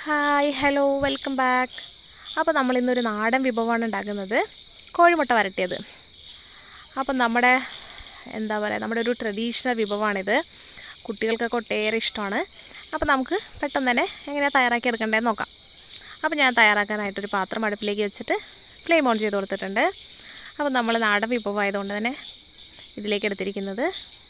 hi hello welcome back അപ്പോൾ നമ്മൾ ഇന്നൊരു നാടൻ വിഭവമാണ് ഉണ്ടാക്കുന്നത് കോഴിമുട്ട വരട്ടിയത് അപ്പം നമ്മുടെ എന്താ പറയുക നമ്മുടെ ഒരു ട്രഡീഷണൽ വിഭവമാണിത് കുട്ടികൾക്കൊക്കെ ഒട്ടേറെ ഇഷ്ടമാണ് അപ്പോൾ നമുക്ക് പെട്ടെന്ന് തന്നെ എങ്ങനെയാണ് തയ്യാറാക്കി എടുക്കേണ്ടതെന്ന് നോക്കാം അപ്പോൾ ഞാൻ തയ്യാറാക്കാനായിട്ടൊരു പാത്രം അടുപ്പിലേക്ക് വെച്ചിട്ട് ഫ്ലെയിം ഓൺ ചെയ്ത് കൊടുത്തിട്ടുണ്ട് അപ്പോൾ നമ്മൾ നാടൻ വിഭവമായതുകൊണ്ട് തന്നെ ഇതിലേക്ക് എടുത്തിരിക്കുന്നത്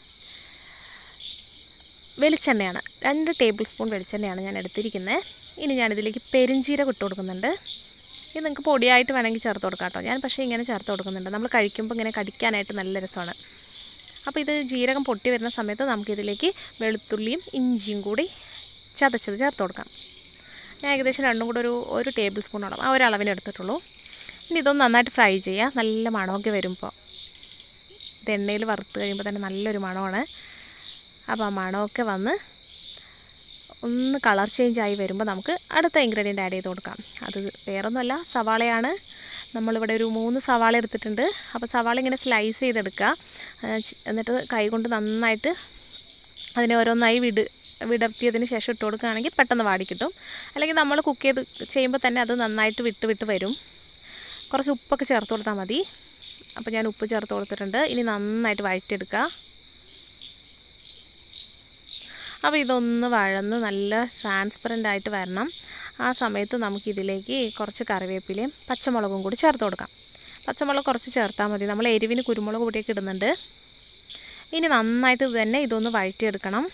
വെളിച്ചെണ്ണയാണ് രണ്ട് ടേബിൾ സ്പൂൺ വെളിച്ചെണ്ണയാണ് ഞാൻ എടുത്തിരിക്കുന്നത് ഇനി ഞാനിതിലേക്ക് പെരിഞ്ചീരകം ഇട്ട് കൊടുക്കുന്നുണ്ട് ഇത് നിങ്ങൾക്ക് പൊടിയായിട്ട് വേണമെങ്കിൽ ചേർത്ത് കൊടുക്കാം കേട്ടോ ഞാൻ പക്ഷേ ഇങ്ങനെ ചേർത്ത് കൊടുക്കുന്നുണ്ട് നമ്മൾ കഴിക്കുമ്പോൾ ഇങ്ങനെ കടിക്കാനായിട്ട് നല്ല രസമാണ് അപ്പോൾ ഇത് ജീരകം പൊട്ടി വരുന്ന സമയത്ത് നമുക്കിതിലേക്ക് വെളുത്തുള്ളിയും ഇഞ്ചിയും കൂടി ചതച്ചത് ചേർത്ത് കൊടുക്കാം ഞാൻ ഏകദേശം രണ്ടും കൂടെ ഒരു ഒരു ടേബിൾ സ്പൂണോളം ആ ഒരു അളവിന് എടുത്തിട്ടുള്ളൂ ഇനി ഇതൊന്ന് നന്നായിട്ട് ഫ്രൈ ചെയ്യുക നല്ല മണമൊക്കെ വരുമ്പോൾ ഇത് എണ്ണയിൽ വറുത്ത് കഴിയുമ്പോൾ തന്നെ നല്ലൊരു മണമാണ് അപ്പോൾ ആ മണമൊക്കെ വന്ന് ഒന്ന് കളർ ചേഞ്ച് ആയി വരുമ്പോൾ നമുക്ക് അടുത്ത ഇൻഗ്രീഡിയൻ്റ് ആഡ് ചെയ്ത് കൊടുക്കാം അത് വേറൊന്നുമല്ല സവാളയാണ് നമ്മളിവിടെ ഒരു മൂന്ന് സവാള എടുത്തിട്ടുണ്ട് അപ്പോൾ സവാള ഇങ്ങനെ സ്ലൈസ് ചെയ്തെടുക്കുക എന്നിട്ട് കൈ കൊണ്ട് നന്നായിട്ട് അതിനെ ഓരോന്നായി വിട് വിടർത്തിയതിന് ശേഷം ഇട്ട് കൊടുക്കുകയാണെങ്കിൽ പെട്ടെന്ന് വാടി കിട്ടും അല്ലെങ്കിൽ നമ്മൾ കുക്ക് ചെയ്ത് ചെയ്യുമ്പോൾ തന്നെ അത് നന്നായിട്ട് വിട്ട് വിട്ട് വരും കുറച്ച് ഉപ്പൊക്കെ ചേർത്ത് കൊടുത്താൽ മതി അപ്പോൾ ഞാൻ ഉപ്പ് ചേർത്ത് കൊടുത്തിട്ടുണ്ട് ഇനി നന്നായിട്ട് വഴറ്റിയെടുക്കുക അപ്പോൾ ഇതൊന്ന് വഴന്ന് നല്ല ട്രാൻസ്പെറൻ്റ് ആയിട്ട് വരണം ആ സമയത്ത് നമുക്കിതിലേക്ക് കുറച്ച് കറിവേപ്പിലയും പച്ചമുളകും കൂടി ചേർത്ത് കൊടുക്കാം പച്ചമുളക് കുറച്ച് ചേർത്താൽ മതി നമ്മൾ എരിവിന് കുരുമുളക് പൊടിയൊക്കെ ഇടുന്നുണ്ട് ഇനി നന്നായിട്ട് ഇത് തന്നെ ഇതൊന്ന് വഴറ്റിയെടുക്കണം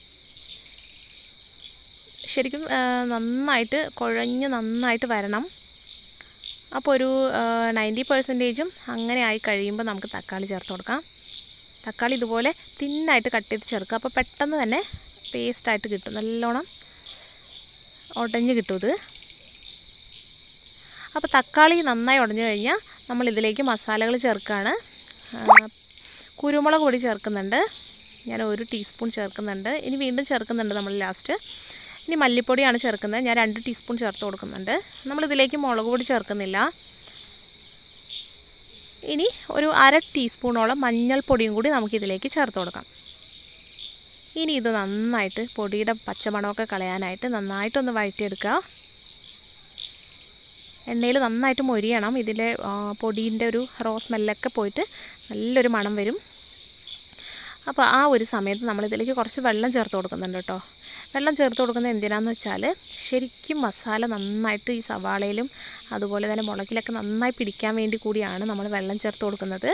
ശരിക്കും നന്നായിട്ട് കുഴഞ്ഞ് നന്നായിട്ട് വരണം അപ്പോൾ ഒരു നയൻറ്റി പെർസെൻറ്റേജും അങ്ങനെ ആയി കഴിയുമ്പോൾ നമുക്ക് തക്കാളി ചേർത്ത് കൊടുക്കാം തക്കാളി ഇതുപോലെ തിന്നായിട്ട് കട്ട് ചെയ്ത് ചേർക്കുക അപ്പോൾ പെട്ടെന്ന് തന്നെ പേസ്റ്റായിട്ട് കിട്ടും നല്ലോണം ഉടഞ്ഞ് കിട്ടും ഇത് അപ്പോൾ തക്കാളി നന്നായി ഉടഞ്ഞു കഴിഞ്ഞാൽ നമ്മൾ ഇതിലേക്ക് മസാലകൾ ചേർക്കുകയാണ് കുരുമുളക് പൊടി ചേർക്കുന്നുണ്ട് ഞാൻ ഒരു ടീസ്പൂൺ ചേർക്കുന്നുണ്ട് ഇനി വീണ്ടും ചേർക്കുന്നുണ്ട് നമ്മൾ ലാസ്റ്റ് ഇനി മല്ലിപ്പൊടിയാണ് ചേർക്കുന്നത് ഞാൻ രണ്ട് ടീസ്പൂൺ ചേർത്ത് കൊടുക്കുന്നുണ്ട് നമ്മളിതിലേക്ക് മുളക് പൊടി ചേർക്കുന്നില്ല ഇനി ഒരു അര ടീസ്പൂണോളം മഞ്ഞൾപ്പൊടിയും കൂടി നമുക്കിതിലേക്ക് ചേർത്ത് കൊടുക്കാം ഇനി ഇത് നന്നായിട്ട് പൊടിയുടെ പച്ചമണമൊക്കെ കളയാനായിട്ട് നന്നായിട്ടൊന്ന് വഴറ്റിയെടുക്കുക എണ്ണയിൽ നന്നായിട്ട് മൊരിയണം ഇതിലെ പൊടീൻ്റെ ഒരു റോ സ്മെല്ലൊക്കെ പോയിട്ട് നല്ലൊരു മണം വരും അപ്പോൾ ആ ഒരു സമയത്ത് നമ്മളിതിലേക്ക് കുറച്ച് വെള്ളം ചേർത്ത് കൊടുക്കുന്നുണ്ട് കേട്ടോ വെള്ളം ചേർത്ത് കൊടുക്കുന്നത് എന്തിനാന്ന് വെച്ചാൽ ശരിക്കും മസാല നന്നായിട്ട് ഈ സവാളയിലും അതുപോലെ തന്നെ മുളകിലൊക്കെ നന്നായി പിടിക്കാൻ വേണ്ടി കൂടിയാണ് നമ്മൾ വെള്ളം ചേർത്ത് കൊടുക്കുന്നത്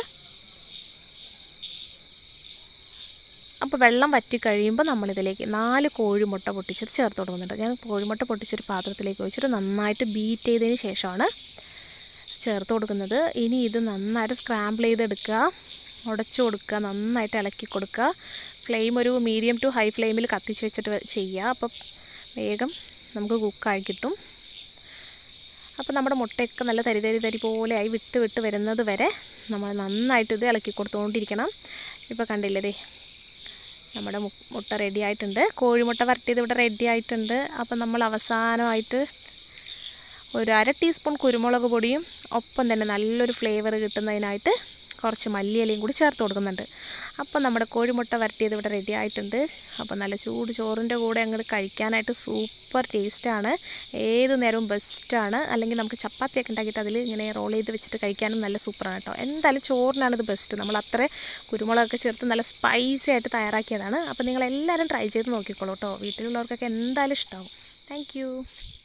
അപ്പോൾ വെള്ളം വറ്റി കഴിയുമ്പോൾ നമ്മളിതിലേക്ക് നാല് കോഴിമുട്ട പൊട്ടിച്ചത് ചേർത്ത് കൊടുക്കുന്നുണ്ട് ഞാൻ കോഴിമുട്ട പൊട്ടിച്ചൊരു പാത്രത്തിലേക്ക് ഒഴിച്ചിട്ട് നന്നായിട്ട് ബീറ്റ് ചെയ്തതിന് ശേഷമാണ് ചേർത്ത് കൊടുക്കുന്നത് ഇനി ഇത് നന്നായിട്ട് സ്ക്രാമ്പിൾ ചെയ്തെടുക്കുക ഉടച്ചു കൊടുക്കുക നന്നായിട്ട് ഇളക്കി കൊടുക്കുക ഫ്ലെയിം ഒരു മീഡിയം ടു ഹൈ ഫ്ലെയിമിൽ കത്തിച്ച് വെച്ചിട്ട് ചെയ്യുക അപ്പോൾ വേഗം നമുക്ക് കുക്കായി കിട്ടും അപ്പോൾ നമ്മുടെ മുട്ടയൊക്കെ നല്ല തരി തരി തരി പോലെയായി വിട്ട് വിട്ട് വരുന്നത് വരെ നമ്മൾ നന്നായിട്ട് ഇത് ഇളക്കി കൊടുത്തുകൊണ്ടിരിക്കണം ഇപ്പോൾ കണ്ടില്ലേ നമ്മുടെ മുട്ട റെഡി ആയിട്ടുണ്ട് കോഴിമുട്ട വരട്ടിയത് ഇവിടെ റെഡി ആയിട്ടുണ്ട് അപ്പം നമ്മൾ അവസാനമായിട്ട് ഒരു അര ടീസ്പൂൺ കുരുമുളക് പൊടിയും ഒപ്പം തന്നെ നല്ലൊരു ഫ്ലേവർ കിട്ടുന്നതിനായിട്ട് കുറച്ച് മല്ലിയിലയും കൂടി ചേർത്ത് കൊടുക്കുന്നുണ്ട് അപ്പം നമ്മുടെ കോഴിമുട്ട വരട്ടിയത് ഇവിടെ റെഡി ആയിട്ടുണ്ട് അപ്പോൾ നല്ല ചൂട് ചോറിൻ്റെ കൂടെ അങ്ങോട്ട് കഴിക്കാനായിട്ട് സൂപ്പർ ടേസ്റ്റാണ് ഏത് നേരവും ബെസ്റ്റാണ് അല്ലെങ്കിൽ നമുക്ക് ചപ്പാത്തിയൊക്കെ ഉണ്ടാക്കിയിട്ട് അതിൽ ഇങ്ങനെ റോൾ ചെയ്ത് വെച്ചിട്ട് കഴിക്കാനും നല്ല സൂപ്പറാണ് കേട്ടോ എന്തായാലും ചോറിനാണ് ഇത് ബെസ്റ്റ് നമ്മൾ അത്ര കുരുമുളകൊക്കെ ചേർത്ത് നല്ല സ്പൈസി ആയിട്ട് തയ്യാറാക്കിയതാണ് അപ്പോൾ നിങ്ങൾ എല്ലാവരും ട്രൈ ചെയ്ത് നോക്കിക്കോളൂ കേട്ടോ വീട്ടിലുള്ളവർക്കൊക്കെ എന്തായാലും ഇഷ്ടമാവും താങ്ക്